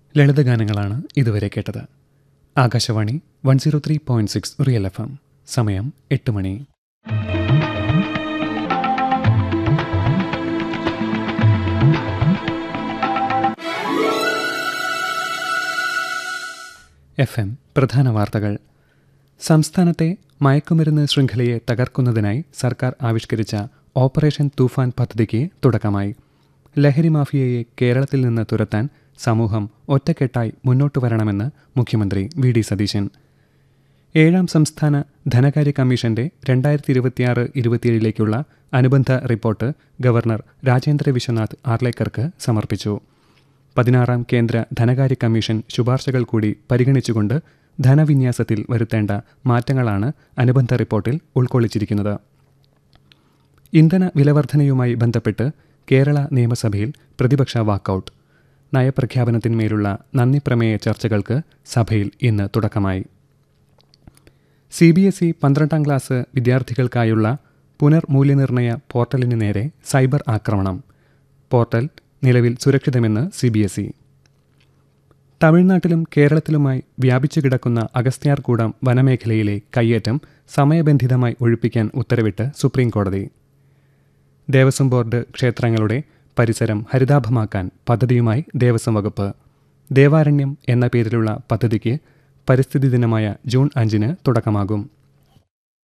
ലളിതഗാനങ്ങളാണ് ഇതുവരെ കേട്ടത് Akashvani one zero three point six real F M സമയം എട്ട് മണി എഫ് എം പ്രധാന വാർത്തകൾ സംസ്ഥാനത്തെ മയക്കുമരുന്ന് ശൃംഖലയെ തകർക്കുന്നതിനായി സർക്കാർ ആവിഷ്കരിച്ച ഓപ്പറേഷൻ തൂഫാൻ പദ്ധതിക്ക് തുടക്കമായി ലഹരി മാഫിയയെ കേരളത്തിൽ നിന്ന് തുരത്താൻ സമൂഹം ഒറ്റക്കെട്ടായി മുന്നോട്ടു വരണമെന്ന് മുഖ്യമന്ത്രി വി ഡി സതീശൻ ഏഴാം സംസ്ഥാന ധനകാര്യ കമ്മീഷന്റെ രണ്ടായിരത്തി ഇരുപത്തിയാറ് ഇരുപത്തിയേഴിലേക്കുള്ള അനുബന്ധ റിപ്പോർട്ട് ഗവർണർ രാജേന്ദ്ര വിശ്വനാഥ് ആർലേക്കർക്ക് സമർപ്പിച്ചു പതിനാറാം കേന്ദ്ര ധനകാര്യ കമ്മീഷൻ ശുപാർശകൾ കൂടി പരിഗണിച്ചുകൊണ്ട് ധനവിന്യാസത്തിൽ വരുത്തേണ്ട മാറ്റങ്ങളാണ് അനുബന്ധ റിപ്പോർട്ടിൽ ഉൾക്കൊള്ളിച്ചിരിക്കുന്നത് ഇന്ധന വിലവർധനയുമായി ബന്ധപ്പെട്ട് കേരള നിയമസഭയിൽ പ്രതിപക്ഷ വാക്കൌട്ട് നയപ്രഖ്യാപനത്തിന്മേലുള്ള നന്ദിപ്രമേയ ചർച്ചകൾക്ക് സഭയിൽ ഇന്ന് തുടക്കമായി സി ബി എസ് ഇ പന്ത്രണ്ടാം ക്ലാസ് വിദ്യാർത്ഥികൾക്കായുള്ള പുനർമൂല്യനിർണയ പോർട്ടലിന് നേരെ സൈബർ ആക്രമണം പോർട്ടൽ നിലവിൽ സുരക്ഷിതമെന്ന് സി ബി എസ് ഇ തമിഴ്നാട്ടിലും കേരളത്തിലുമായി വ്യാപിച്ചു കിടക്കുന്ന അഗസ്ത്യാർകൂടം വനമേഖലയിലെ കയ്യേറ്റം സമയബന്ധിതമായി ഒഴിപ്പിക്കാൻ ഉത്തരവിട്ട് സുപ്രീംകോടതി ദേവസ്വം ബോർഡ് ക്ഷേത്രങ്ങളുടെ പരിസരം ഹരിതാഭമാക്കാൻ പദ്ധതിയുമായി ദേവസ്വം വകുപ്പ് ദേവാരണ്യം എന്ന പേരിലുള്ള പദ്ധതിക്ക് പരിസ്ഥിതി ദിനമായ ജൂൺ അഞ്ചിന് തുടക്കമാകും